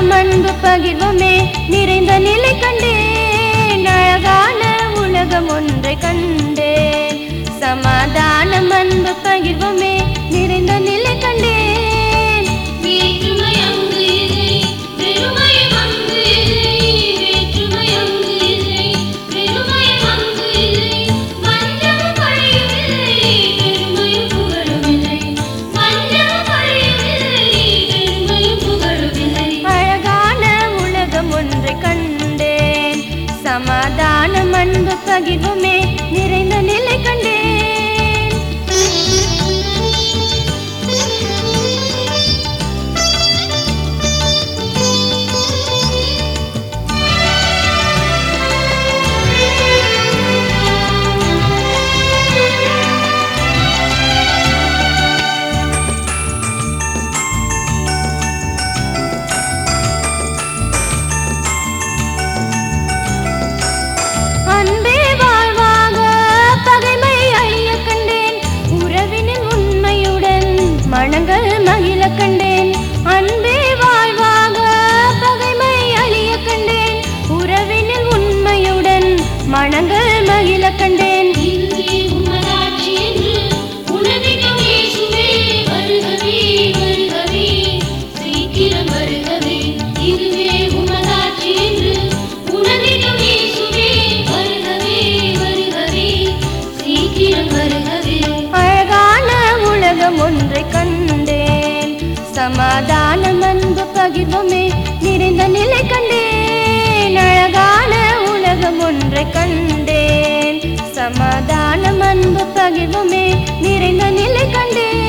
சமாதானம் அன்பு பகிர்வுமே நிறைந்த நிலை கண்டேன் அழகான உலகம் ஒன்றை கண்டேன் சமாதானம் அன்பு பகிர்வுமே நிறைந்த நிலை கண்டேன் வேற்றுமை அங்கு இல்லை வெறுமயம் அங்கு இல்லை வேற்றுமை அங்கு இல்லை வெறுமயம் அங்கு இல்லை வஞ்சமும் பழியும் இல்லை பெருமையும் புகழும் இல்லை வஞ்சமும் பழியும் இல்லை பெருமையும் புகழும் இல்லை அழகான உலகம் ஒன்றை கண்டேன் சமாதானம் அன்பு பகிர்வுமே நிறைந்த நிலை கண்டேன் அன்பே வாழ்வாக பகைமை அழிய கண்டேன் உறவினில் உண்மையுடன் மனங்கள் மகிழ கண்டேன் அன்பே வாழ்வாக பகைமை அழிய கண்டேன் உறவினில் உண்மையுடன் மனங்கள் மகிழ கண்டேன் இதுவே உமதாட்சி என்று உணர்ந்திடும் இயேசுவே வருகவே வருகவே சீக்கிரம் வருகவே இதுவே உமதாட்சி என்று உணர்ந்திடும் இயேசுவே வருகவே வருகவே சீக்கிரம் வருகவே அழகான உலகம் ஒன்றை கண்டேன் சமாதானம் அன்பு பகிர்வுமே நிறைந்த நிலை கண்டேன் அழகான உலகம் ஒன்றை கண்டேன் சமாதானம் அன்பு பகிர்வுமே நிறைந்த நிலை கண்டேன்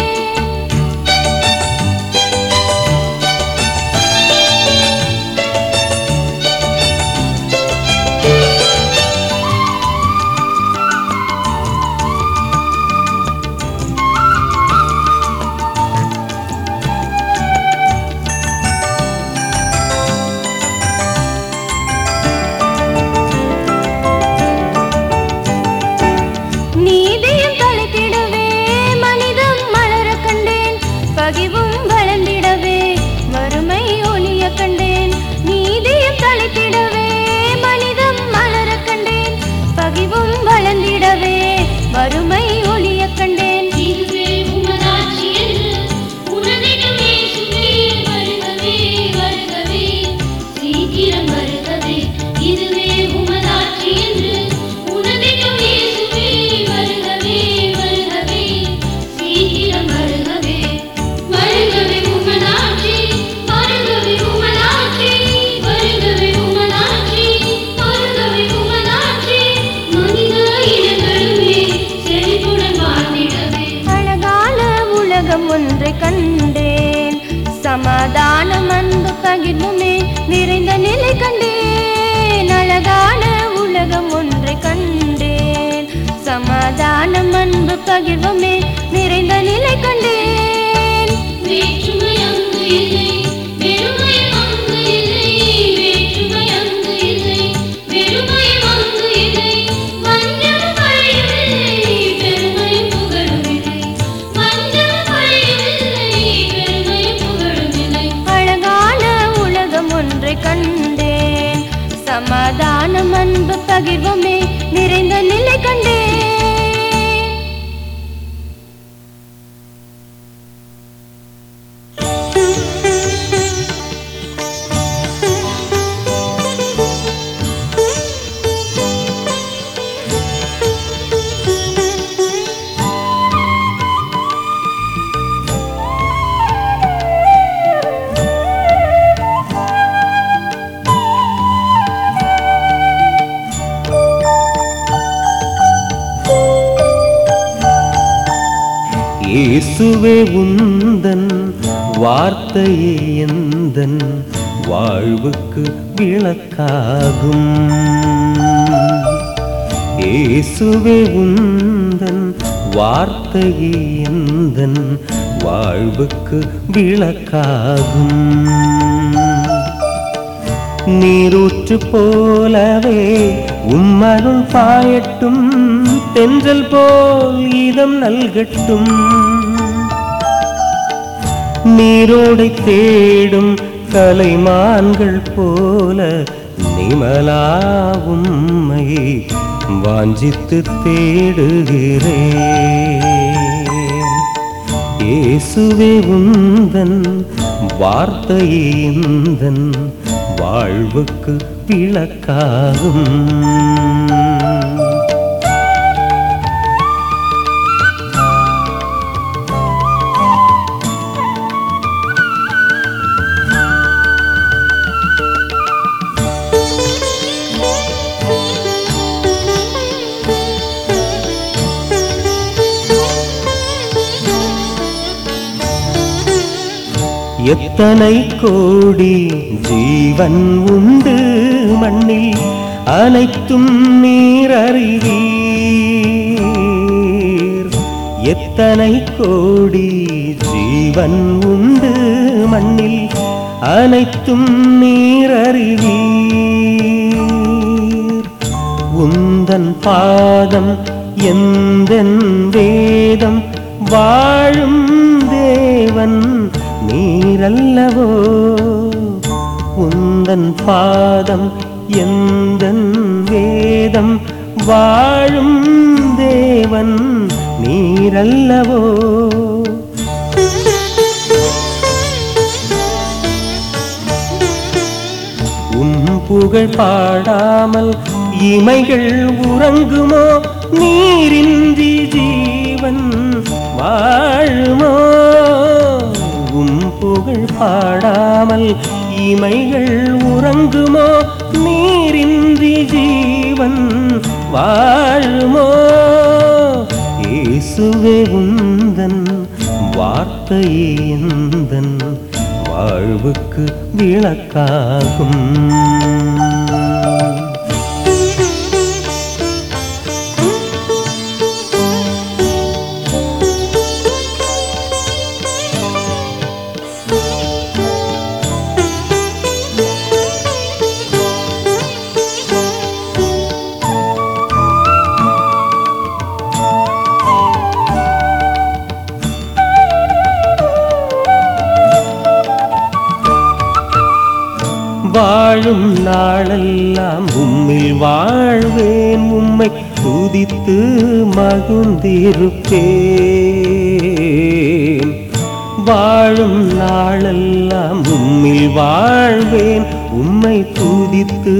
நீதியும் தலைத்திடவே மனிதம் மலர கண்டேன் பகிவும் வளர்ந்திடவே வறுமை ஒளிய கண்டேன் நீதியும் தலைத்திடவே மனிதம் மலர கண்டேன் பகிவும் வளர்ந்திடவே வறுமை ஒளிய கண்டேன் இதுவே உமதாட்சி என்று உணர்ந்திடும் இயேசுவே வருகவே வருகவே சீக்கிரம் வருகவே இதுவே உமதாட்சி என்று உணர்ந்திடும் இயேசுவே வருகவே வருகவே சீக்கிரம் வருகவே வருகவே உமதாட்சி வருகவே உமதாட்சி வருகவே உமதாட்சி வருகவே உமதாட்சி மனித இனங்களுமே செழிப்புடன் வாழ்ந்திடவே அழகான உலகம் ஒன்றை கண்டேன் சமாதானம் அன்பு பகிர்வுமே நிறைந்த நிலை கண்டேன் அழகான உலகம் ஒன்றை கண்டேன் சமாதானம் அன்பு பகிர்வுமே நிறைந்த நிலை கண்டேன் வேற்றுமை அங்கு இல்லை வெறுமயம் அங்கு இல்லை வேற்றுமை அங்கு இல்லை வெறுமயம் அங்கு இல்லை வஞ்சமும் பழியும் இல்லை பெருமையும் புகழும் இல்லை வஞ்சமும் பழியும் இல்லை பெருமையும் புகழும் இல்லை அழகான உலகம் ஒன்றை கண்டேன் சமாதானம் அன்பு பகிர்வுமே நிறைந்த நிலை கண்டேன் இயேசுவே உந்தன் வார்த்தையே எந்தன் வாழ்வுக்கு விளக்காகும் இயேசுவே உந்தன் வார்த்தையே எந்தன் வாழ்வுக்கு விளக்காகும் நீரூற்று போலவே உம்மருள் பாயட்டும் தென்றல் போல் இதம் நல்கட்டும் நீரோடை தேடும் கலைமான்கள் போல நிமலா உம்மை வாஞ்சித்து தேடுகிறேன் இயேசுவே உந்தன் வார்த்தையே இந்தன் வாழ்வுக்கு விளக்காகும் எத்தனை கோடி ஜீவன் உண்டு மண்ணில் அனைத்தும் நீர் அறிவீர் எத்தனை கோடி ஜீவன் உண்டு மண்ணில் அனைத்தும் நீர் அறிவீர் உந்தன் பாதம் எந்தன் வேதம் வாழும் தேவன் நீரல்லவோ உந்தன் பாதம் எந்தன் வேதம் வாழும் தேவன் நீரல்லவோ உம் புகழ் பாடாமல் இமைகள் உறங்குமோ நீரின்றி ஜீவன் வாழுமோ உம் புகழ் பாடாமல் இமைகள் உறங்குமோ நீரின்றி ஜீவன் வாழுமோ இயேசுவே உந்தன் வார்த்தையே எந்தன் வாழ்வுக்கு விளக்காகும் வாழும் நாளெல்லாம் உம்மில் வாழ்வேன் உம்மை துதித்து மகிழ்ந்திருப்பேன் வாழும் நாளெல்லாம் உம்மில் வாழ்வேன் உம்மை துதித்து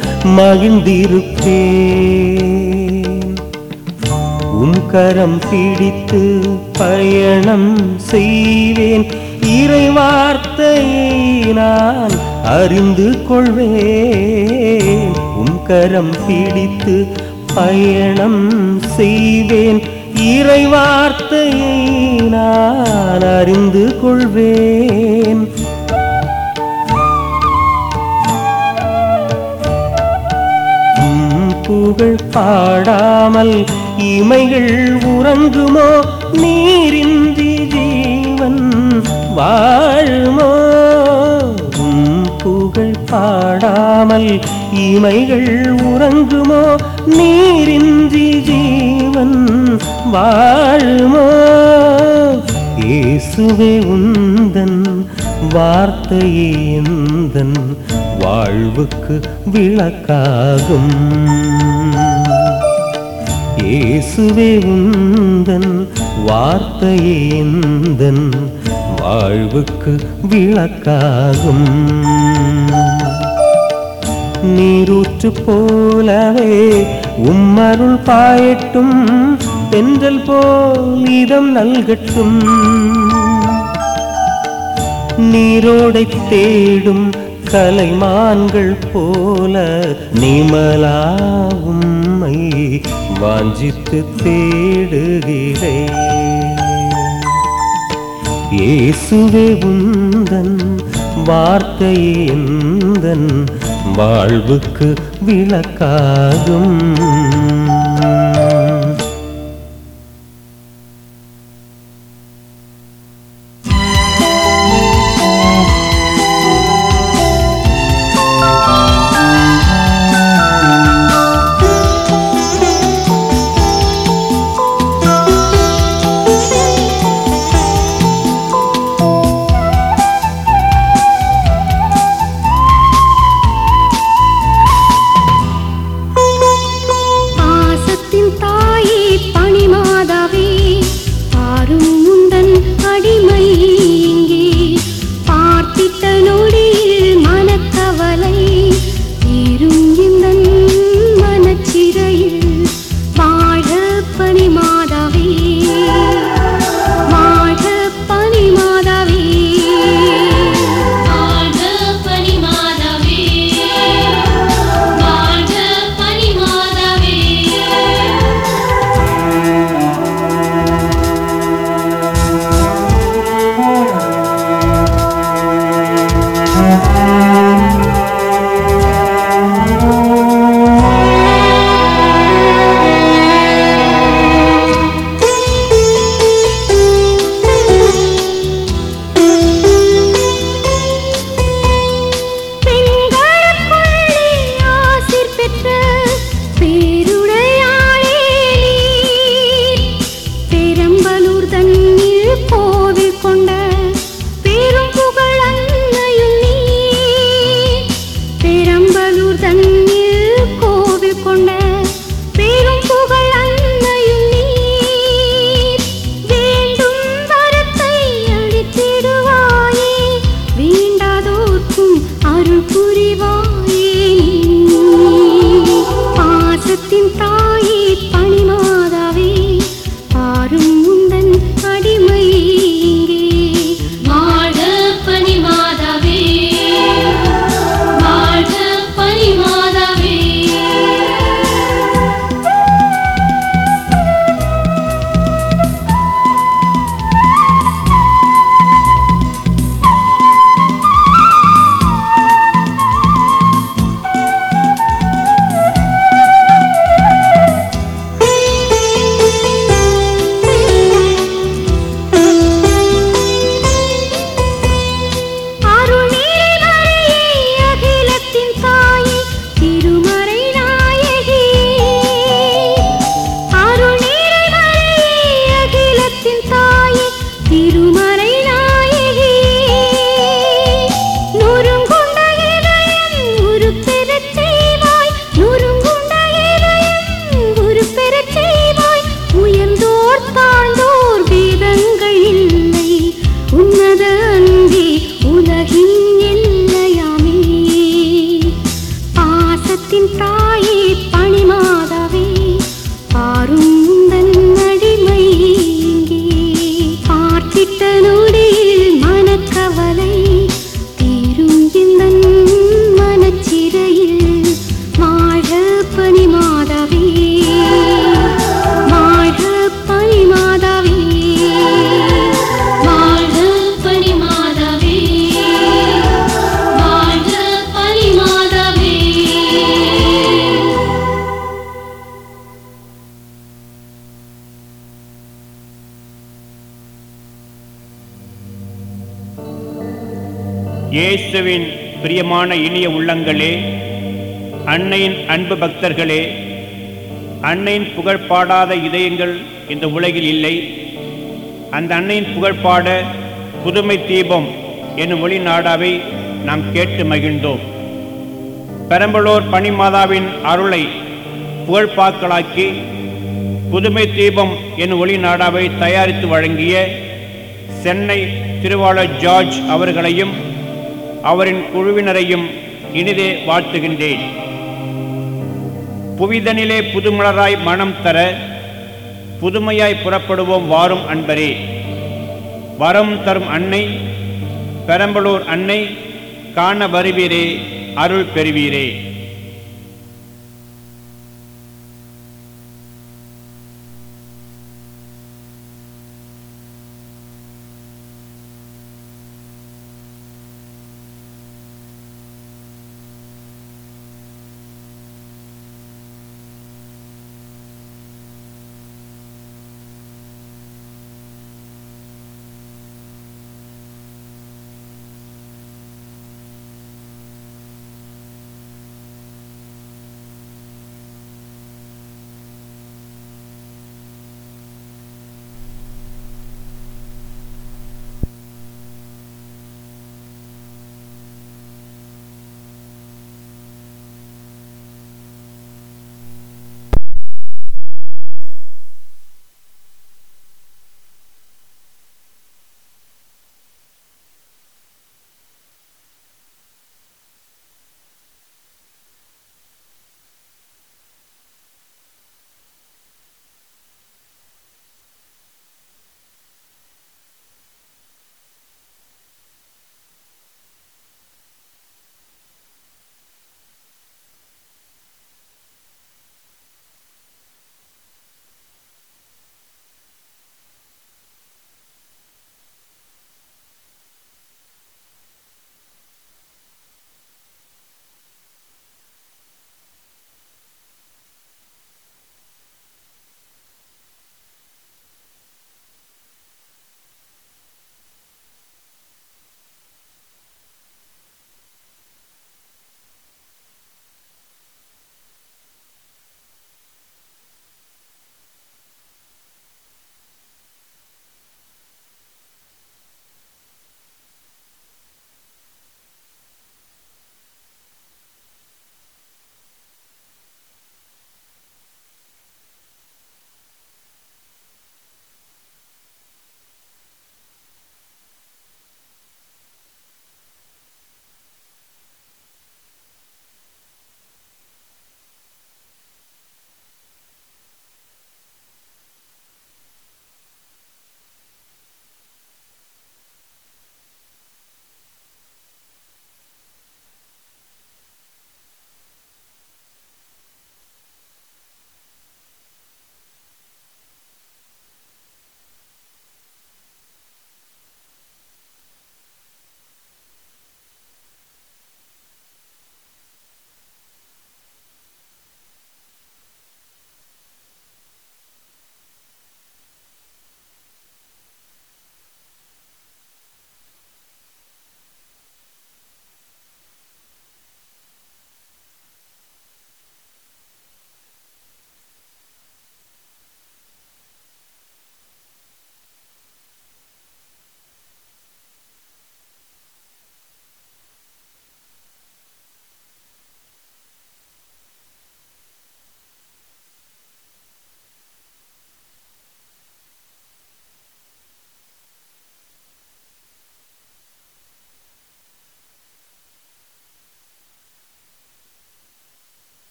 மகிழ்ந்திருப்பேன் உம் கரம் பிடித்து பயணம் செய்வேன் இறை வார்த்தையை நான் அறிந்து கொள்வேன் உம் கரம் பிடித்து பயணம் செய்வேன் இறை வார்த்தையை நான் அறிந்து கொள்வேன் உம் புகழ் பாடாமல் இமைகள் உறங்குமோ நீரின்றி ஜீவன் வாழுமோ உம் புகழ் பாடாமல் இமைகள் உறங்குமோ நீரின்றி ஜீவன் வாழுமோ இயேசுவே உந்தன் வார்த்தையே எந்தன் வாழ்வுக்கு விளக்காகும் இயேசுவே உந்தன் வார்த்தையே எந்தன் வாழ்வுக்கு விளக்காகும் நீரூற்று போலவே உம்மருள் பாயட்டும் தென்றல் போல் இதம் நல்கட்டும் நீரோடை தேடும் கலைமான்கள் போல நிமலா உம்மை வாஞ்சித்து தேடுகிறேன் இயேசுவே உந்தன் வார்த்தையே எந்தன் வாழ்வுக்கு விளக்காகும் இயேசுவின் பிரியமான இனிய உள்ளங்களே அன்னையின் அன்பு பக்தர்களே அன்னையின் புகழ் பாடாத இதயங்கள் இந்த உலகில் இல்லை அந்த அன்னையின் புகழ் பாட புதுமை தீபம் என்னும் ஒளி நாடாவை நாம் கேட்டு மகிழ்ந்தோம் பெரம்பலூர் பனிமாதாவின் அருளை புகழ்பாக்களாக்கி புதுமை தீபம் என்னும் ஒளி நாடாவை தயாரித்து வழங்கிய சென்னை திருவாளர் ஜார்ஜ் அவர்களையும் அவரின் குழுவினரையும் இனிதே வாழ்த்துகின்றேன் புவிதனிலே புதுமலராய் மனம் தர புதுமையாய் புறப்படுவோம் வாரும் அன்பரே வரம் தரும் அன்னை பெரம்பலூர் அன்னை காண வருவீரே அருள் பெறுவீரே